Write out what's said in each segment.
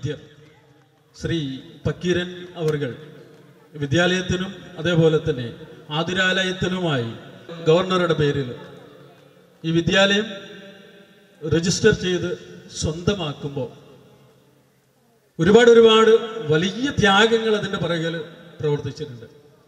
വൈദ്യർ ശ്രീ പക്കീരൻ അവർകൾ വിദ്യാലയത്തിനും അതേപോലെ തന്നെ ആതുരാലയത്തിനുമായി ഗവർണറുടെ പേരിൽ ഈ വിദ്യാലയം രജിസ്റ്റർ ചെയ്ത് സ്വന്തമാക്കുമ്പോൾ ഒരുപാട് ഒരുപാട് വലിയ ത്യാഗങ്ങൾ അതിൻ്റെ പിറകിൽ പ്രവർത്തിച്ചിട്ടുണ്ട്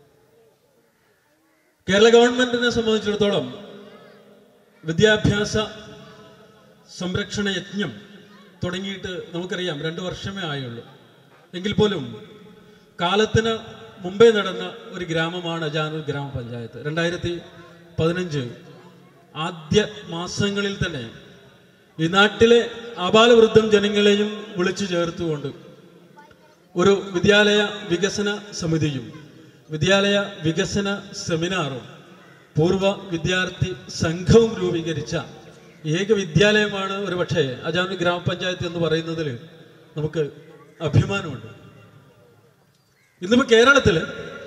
കേരള ഗവൺമെന്റിനെ സംബന്ധിച്ചിടത്തോളം വിദ്യാഭ്യാസ സംരക്ഷണ യജ്ഞം തുടങ്ങിയിട്ട് നമുക്കറിയാം രണ്ട് വർഷമേ ആയുള്ളൂ എങ്കിൽ പോലും കാലത്തിന് മുമ്പേ നടന്ന ഒരു ഗ്രാമമാണ് അജാനൂർ ഗ്രാമപഞ്ചായത്ത് രണ്ടായിരത്തി പതിനഞ്ച് ആദ്യ മാസങ്ങളിൽ തന്നെ ഈ നാട്ടിലെ ആബാലവൃദ്ധം ജനങ്ങളെയും വിളിച്ചു ചേർത്തുകൊണ്ട് ഒരു വിദ്യാലയ വികസന സമിതിയും വിദ്യാലയ വികസന സെമിനാറും പൂർവ്വ വിദ്യാർത്ഥി സംഘവും രൂപീകരിച്ച ഏക വിദ്യാലയമാണ് ഒരു പക്ഷേ അജാനൂർ ഗ്രാമപഞ്ചായത്ത് എന്ന് പറയുന്നതിൽ നമുക്ക് അഭിമാനമുണ്ട് ഇന്നിപ്പോൾ കേരളത്തിൽ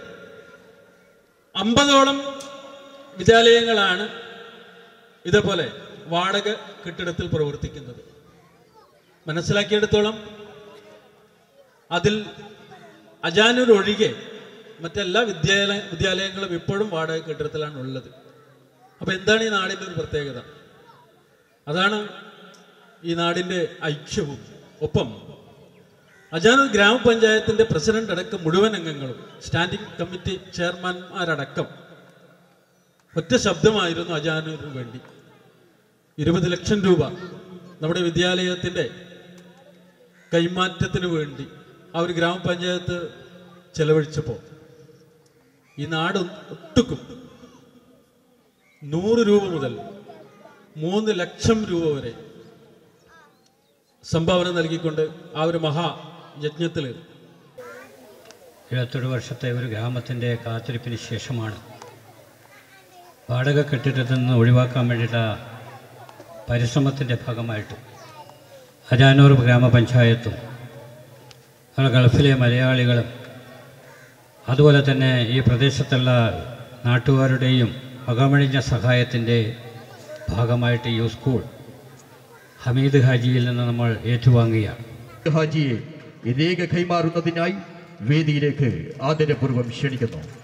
അമ്പതോളം വിദ്യാലയങ്ങളാണ് ഇതേപോലെ വാടക കെട്ടിടത്തിൽ പ്രവർത്തിക്കുന്നത് മനസ്സിലാക്കിയെടുത്തോളം അതിൽ അജാനൂർ ഒഴികെ മറ്റെല്ലാ വിദ്യാലയ വിദ്യാലയങ്ങളും ഇപ്പോഴും വാടക കെട്ടിടത്തിലാണ് ഉള്ളത് അപ്പൊ എന്താണ് ഈ നാടിൻ്റെ ഒരു പ്രത്യേകത അതാണ് ഈ നാടിൻ്റെ ഐക്യവും ഒപ്പം അജാനൂർ ഗ്രാമപഞ്ചായത്തിന്റെ പ്രസിഡന്റ് അടക്കം മുഴുവൻ അംഗങ്ങളും സ്റ്റാൻഡിംഗ് കമ്മിറ്റി ചെയർമാൻമാരടക്കം ഒറ്റ ശബ്ദമായിരുന്നു അജാനൂരിന് വേണ്ടി ഇരുപത് ലക്ഷം രൂപ നമ്മുടെ വിദ്യാലയത്തിന്റെ കൈമാറ്റത്തിന് വേണ്ടി ആ ഒരു ഗ്രാമപഞ്ചായത്ത് ചെലവഴിച്ചപ്പോൾ ഈ നാട് ഒട്ടുക്കും നൂറ് രൂപ മുതൽ മൂന്ന് ലക്ഷം രൂപ വരെ സംഭാവന നൽകിക്കൊണ്ട് ആ ഒരു മഹാ യജ്ഞത്തിൽ എഴുപത്തൊരു വർഷത്തെ ഒരു ഗ്രാമത്തിൻ്റെ കാത്തിരിപ്പിന് ശേഷമാണ് വാടക കെട്ടിടത്തിൽ നിന്ന് ഒഴിവാക്കാൻ വേണ്ടിയിട്ട് പരിശ്രമത്തിൻ്റെ ഭാഗമായിട്ട് അജാനൂർ ഗ്രാമപഞ്ചായത്തും നമ്മുടെ ഗൾഫിലെ മലയാളികളും അതുപോലെ തന്നെ ഈ പ്രദേശത്തുള്ള നാട്ടുകാരുടെയും അകമഴിഞ്ഞ സഹായത്തിൻ്റെ ഭാഗമായിട്ട് ഈ സ്കൂൾ ഹമീദ് ഹാജിയിൽ നിന്ന് നമ്മൾ ഏറ്റുവാങ്ങുകയാണ് ഹാജിയെ രേഖ കൈമാറുന്നതിനായി വേദിയിലേക്ക് ആദരപൂർവ്വം ക്ഷണിക്കുന്നു